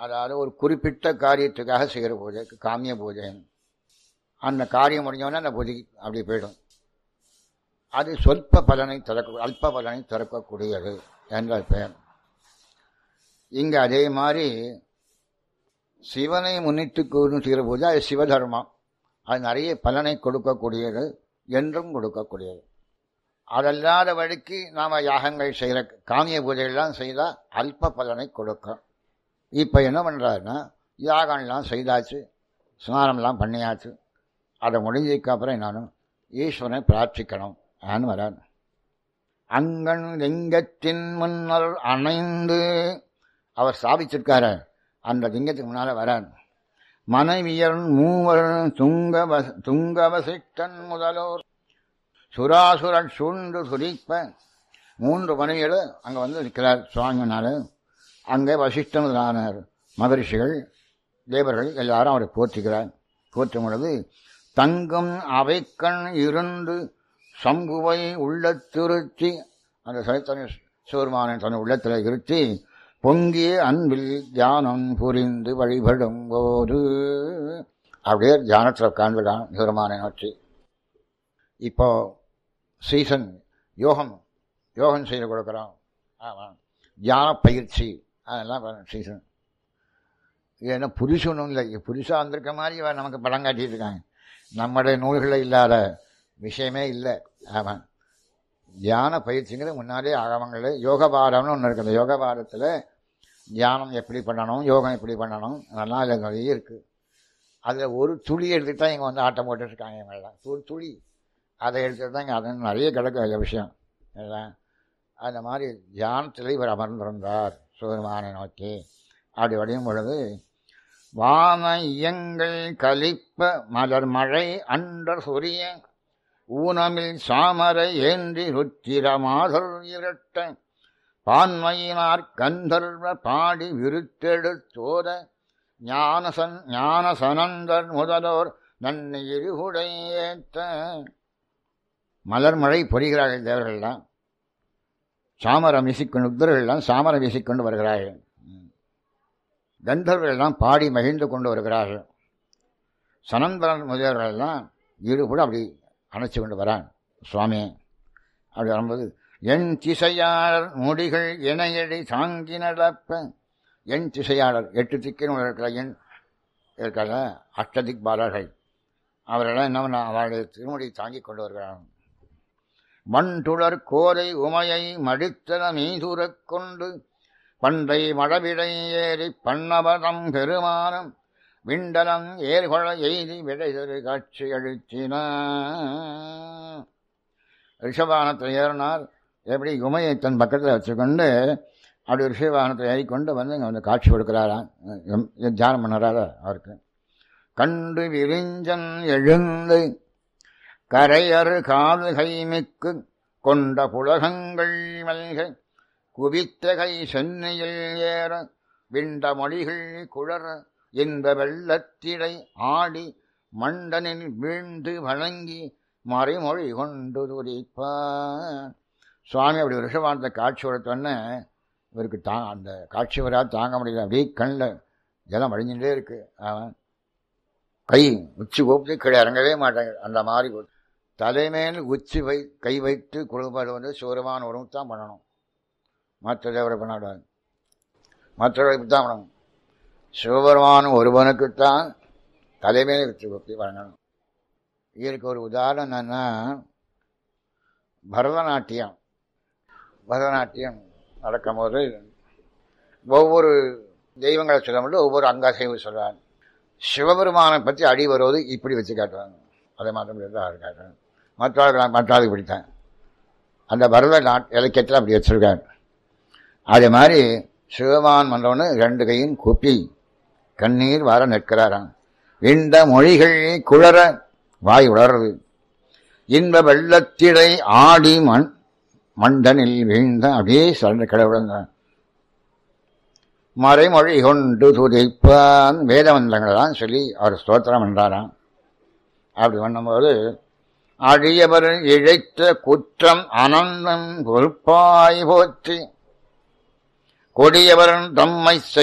அதாவது ஒரு குறிப்பிட்ட காரியத்துக்காக செய்கிற பூஜை காமிய பூஜை அந்த காரியம் முடிஞ்சவொடனே அந்த பூஜை அப்படி போயிடும் அது சொற்ப பலனை திறக்க அல்ப பலனை திறக்கக்கூடியது என்ற பெயர் இங்க அதே மாதிரி சிவனை முன்னிட்டு கூறும் செய்கிற பூஜை அது சிவதர்மம் அது நிறைய பலனை கொடுக்கக்கூடியது என்றும் கொடுக்கக்கூடியது அதல்லாத வழிக்கு நாம் யாகங்கள் செய்கிற காமிய பூஜைகள்லாம் செய்தால் அல்ப பலனை கொடுக்கும் இப்போ என்ன பண்ணுறாருன்னா யாகம்லாம் செய்தாச்சு ஸ்நானம்லாம் பண்ணியாச்சு அதை முடிஞ்சதுக்கு அப்புறம் என்னாலும் ஈஸ்வரனை பிரார்த்திக்கணும் ஆன்னு வராது அங்கன் லிங்கத்தின் முன்னர் அணைந்து அவர் ஸ்தாபிச்சிருக்காரு அந்த லிங்கத்துக்கு முன்னால் வரார் மனைவியர் மூவர் துங்க துங்கவசிட்டன் முதலோர் சுராசுரன் சூழ்ந்து சுரிப்ப மூன்று மனைவியர் அங்கே வந்து இருக்கிறார் சுவாமினால அங்கே வசிஷ்டனானார் மகரிஷிகள் தேவர்கள் எல்லாரும் அவரை போற்றுகிறார் போற்றும் பொழுது தங்கம் அவைக்கண் இருந்து சம்புவை உள்ளத்திருத்தி அந்த சைத்தன்ய சிவருமானன் தன் உள்ளத்தில் இருத்தி பொங்கிய அன்பில் தியானம் புரிந்து வழிபடும் போது அப்படியே தியானத்தில் உட்காந்துருக்கான் சிவருமானை நோக்கி இப்போ சீசன் யோகம் யோகம் செய்து கொடுக்குறோம் ஆமாம் தியான பயிற்சி அதெல்லாம் சீசன் ஏன்னா புதுசு ஒன்றும் இல்லை புதுசாக வந்திருக்க மாதிரி இவன் நமக்கு படம் காட்டிட்டு இருக்காங்க நம்முடைய நூல்களில் இல்லாத விஷயமே இல்லை ஆமாம் தியான பயிற்சிங்கிறது முன்னாடியே ஆகமங்களில் யோக பாரம்னு ஒன்று இருக்குது யோக பாரத்தில் தியானம் எப்படி பண்ணணும் யோகம் எப்படி பண்ணணும் அதெல்லாம் அதில் நிறைய இருக்குது அதில் ஒரு துளி எடுத்துட்டு தான் இங்கே வந்து ஆட்டம் போட்டுருக்காங்க இவங்கெல்லாம் ஒரு துளி அதை எடுத்துட்டு தான் இங்கே அது நிறைய கிடக்கும் அதில் விஷயம் எல்லாம் அந்த மாதிரி தியானத்தில் இவர் அமர்ந்திருந்தார் சிவருமானை நோக்கி அப்படி வடியும் பொழுது வான இயங்கள் கலிப்ப மலர் மழை அண்டர் சொரிய ஊனமில் சாமரை ஏந்தி ருச்சிரமாதல் இரட்ட பான்மையினார் கந்தர்வ பாடி விருத்தெடுத்தோத ஞானசன் ஞானசனந்தர் முதலோர் நன்னை இருகுடையேத்த மலர் மழை பொழிகிறார்கள் தேவர்கள்லாம் சாமரம் வீசிக்கொண்டு உத்தர்கள்லாம் சாமரம் வீசிக்கொண்டு வருகிறார்கள் கந்தர்கள்லாம் பாடி மகிழ்ந்து கொண்டு வருகிறார்கள் சனந்தரன் முதல்வர்கள்லாம் ஈடுபட அப்படி அணைச்சி கொண்டு வரான் சுவாமி அப்படி வரும்போது என் திசையாளர் முடிகள் இணையடி தாங்கி நடப்ப என் திசையாளர் எட்டு திக்கின்னு இருக்கிற எண் இருக்கிற அஷ்டதிக் பாலர்கள் அவரெல்லாம் என்ன பண்ண அவருடைய திருமுடி தாங்கி கொண்டு வருகிறார்கள் மண்துளர் கோரை உமையை மடித்தன மீதுரக் கொண்டு பண்டை மழவிடை ஏறி பண்ணவதம் பெருமானம் விண்டலம் ஏர்கொள எய்தி விடைதரு காட்சி அழுத்தின ரிஷபானத்தில் ஏறினார் எப்படி உமையை தன் பக்கத்தில் வச்சுக்கொண்டு அப்படி ரிஷபானத்தை ஏறிக்கொண்டு வந்து இங்கே வந்து காட்சி கொடுக்குறாராம் தியானம் பண்ணுறாரா அவருக்கு கண்டு விரிஞ்சன் எழுந்து கரையறு காது கைமிக்கு கொண்ட புலகங்கள் மல்க குவித்த கை சென்னையில் ஏற விண்ட மொழிகள் குழற இந்த வெள்ளத்திடை ஆடி மண்டனில் வீழ்ந்து வழங்கி மறைமொழி கொண்டு துடிப்பார் சுவாமி அப்படி ரிஷபானத்தை காட்சி கொடுத்தோன்னே இவருக்கு தா அந்த காட்சி வரா தாங்க முடியல அப்படியே கண்ணில் ஜலம் வழிஞ்சுட்டே இருக்கு அவன் கை உச்சி கூப்பிட்டு கீழே இறங்கவே மாட்டாங்க அந்த மாதிரி தலைமேல் உச்சி வை கை வைத்து குழுபாடு வந்து சிவருமான உறவு தான் பண்ணணும் மற்ற தேவரை பண்ணாடுவாங்க மற்றவர்களுக்கு தான் பண்ணணும் சிவபெருமான் ஒருவனுக்குத்தான் தலைமையில் வச்சு பக்தி வழங்கணும் இதற்கு ஒரு உதாரணம் என்னன்னா பரதநாட்டியம் பரதநாட்டியம் நடக்கும்போது ஒவ்வொரு தெய்வங்களை சொல்லும்போது ஒவ்வொரு அங்காசைவு சொல்கிறாங்க சிவபெருமானை பற்றி அடி வருவது இப்படி வச்சு காட்டுவாங்க அதை மாற்ற முடியாது காட்டுறாங்க மற்றவர்கள் மற்றவர்களுக்கு பிடித்தேன் அந்த பரத நாட் இலக்கியத்தில் அப்படி வச்சுருக்காங்க அதே மாதிரி சிவபான் மன்றவனு ரெண்டு கையும் கூப்பி கண்ணீர் வர நிற்கிறாராம் இந்த மொழிகள் குளற வாய் உளறது இன்ப வெள்ளத்திடை ஆடி மண் மண்டனில் வீழ்ந்த அப்படியே சரண்டு கடவுளங்க மறைமொழி கொண்டு துதிப்பான் வேதமந்திரங்களெல்லாம் சொல்லி அவர் ஸ்தோத்திரம் என்றாராம் அப்படி பண்ணும்போது அழியவர் இழைத்த குற்றம் அனந்தம் பொறுப்பாய் போற்றி கொடியவரன் தம்மை